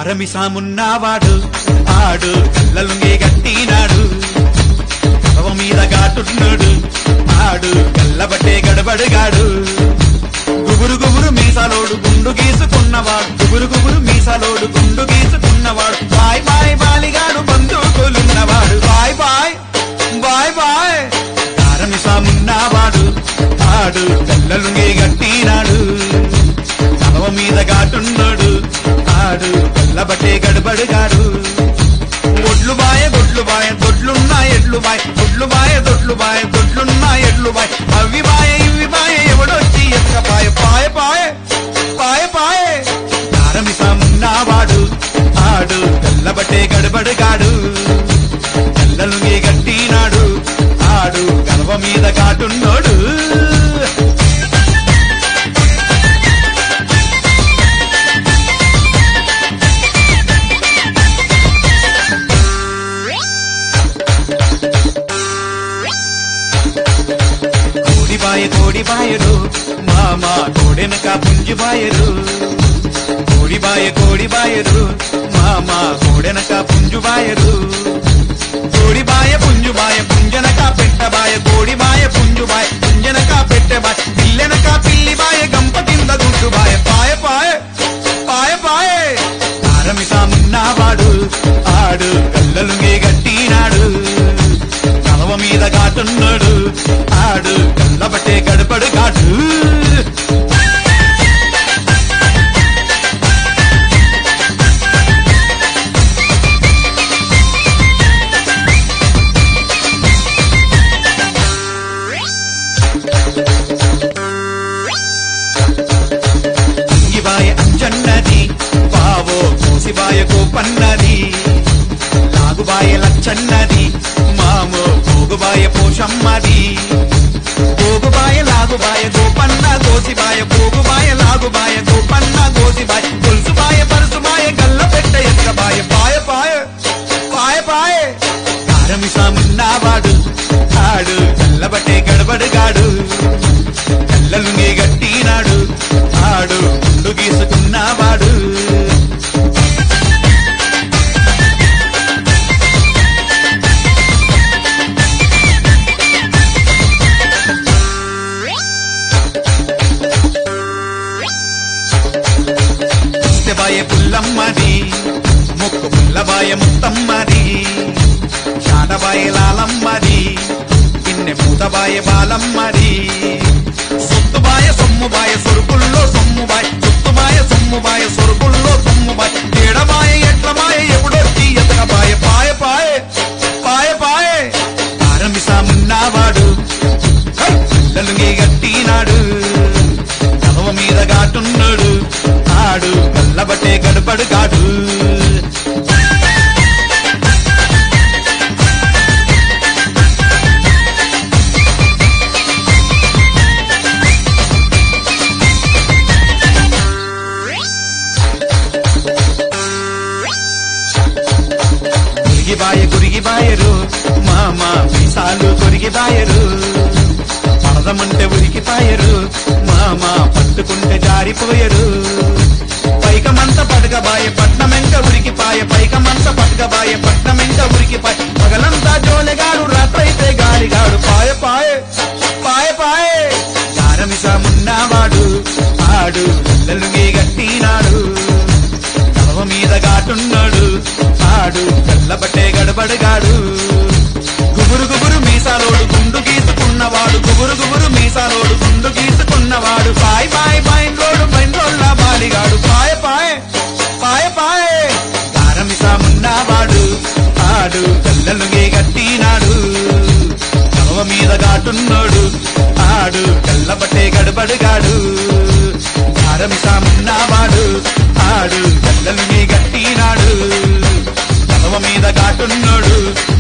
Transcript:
గారమిసామున్నవాడు ఆడు కళ్ళలుంగి గట్టినాడు కవ మీద గాటున్నాడు ఆడు కళ్ళబట్టే గడబడిగాడు గుబురు గుబురు మీసాలోడు గుండు గీసుకున్నవాడు గుబురు గుబురు మీసాలోడు గుండు గీసుకున్నవాడు బాయ్ బాయ్ బాలిగాడు బంధువులున్నవాడు బాయ్ బాయ్ బాయ్ బాయ్ గారమిసామున్నవాడు ఆడు కళ్ళలుంగి గట్టినాడు కవ మీద గాటున్నాడు ఆడు కళ్ళబట్టే గడబడిగాడు ఒడ్లు బాయ దొడ్లు బాయ దొడ్లున్నా ఎడ్లు బాయ్ దొడ్లు బాయ దొడ్లు బాయ దొడ్లున్నా ఎడ్లు బాయ్ అవి బాయ ఇవి బాయ ఎవడొచ్చి ఎక్క పాయ పాయ పాయ పాయ పాయ కారమిసామున్నావాడు ఆడు కళ్ళబట్టే గడబడిగాడు కళ్ళలుంగి గట్టినాడు ఆడు గర్వ మీద కాటున్నోడు కోడిబాయ కోడిబాయరు మామ కోడెనక పుంజుబాయరు కోడిబాయ కోడిబాయరు మామ కోడెనక పుంజుబాయరు కోడిబాయ పుంజుబాయ పుంజనక పెట్టబాయ కోడిబాయ పుంజుబాయ పుంజనక పెట్టబాయ పిల్లెనక పిల్లిబాయ గంప కింద గుడ్డుబాయ పాయ పాయ పాయ పాయ కారమిసామున్నావాడు ఆడు కళ్ళలుంగి గట్టినాడు కలవ మీద కాటున్నాడు ఆడు కళ్ళబట్టే గడపడు కాటు అంగిబాయ అంజన్నది బావో కోసిబాయ కోపన్నది నాగుబాయ లచ్చన్నది మామో పోగుబాయ పోషమ్మది పోగుబాయ లాగుబాయ గోపన్న గోసిబాయ పోగుబాయ లాగుబాయ గోపన్న గోసిబాయ గొలుసుబాయ పరుసుబాయ గల్ల పెట్ట ఎక్కబాయ పాయ పాయ పాయ పాయ కారమిసామున్నావాడు ఆడు కల్లబట్టే గడబడిగాడు కళ్ళలు నీ గట్టినాడు ఆడు గుండు గీసుకున్నవాడు బాయ పుల్లమ్మది ముక్కు పుల్లబాయ ముత్తమ్మది చాటబాయ లాలమ్మది పిన్నె పూతబాయ బాలమ్మది సొత్తుబాయ సొమ్ముబాయ సొరుకుల్లో సొమ్ముబాయ సొత్తుబాయ సొమ్ముబాయ సొరుకుల్లో సొమ్ముబాయ ఏడబాయ ఎట్లబాయ ఎప్పుడొచ్చి ఎతకబాయ పాయ పాయ పాయ పాయ ఆరంభిసామున్నావాడు పిల్లలుంగి గట్టినాడు కలవ మీద గాటున్నాడు ఆడు కళ్ళబట్టే గడపడు కాడు గురిగిబాయ గురిగిబాయరు మామ మీసాలు కొరిగిబాయరు పడదమంటే ఉరికిపాయరు మామ పట్టుకుంటే జారిపోయరు పైకమంత పడకబాయ పట్నమెంక ఉరికిపాయ పైకమంత పడకబాయ పట్నమెంక ఉరికిపాయ పగలంతా జోలెగాడు రాత్రైతే గాలిగాడు పాయ పాయ పాయ పాయ గారమిసామున్నవాడు ఆడు పిల్లలుగి గట్టినాడు కలవ మీద గాటున్నాడు ఆడు కళ్ళబట్టే గడబడగాడు గుబురు గుబురు మీసాలోడు గుండు గీసుకున్నవాడు గుబురు గుబురు మీసాలోడు గుండు గీసుకున్నవాడు పాయ్ పాయ్ పైన్లోడు పైన్లోళ్ళ బాలిగాడు పాయ పాయ పాయ పాయ గారమిసామున్నవాడు ఆడు కళ్ళలుగే గట్టినాడు కలవ మీద గాటున్నాడు ఆడు కళ్ళబట్టే గడబడగాడు గారమిసామున్నవాడు ఆడు కళ్ళలుగే గట్టినాడు కలవ మీద గాటున్నాడు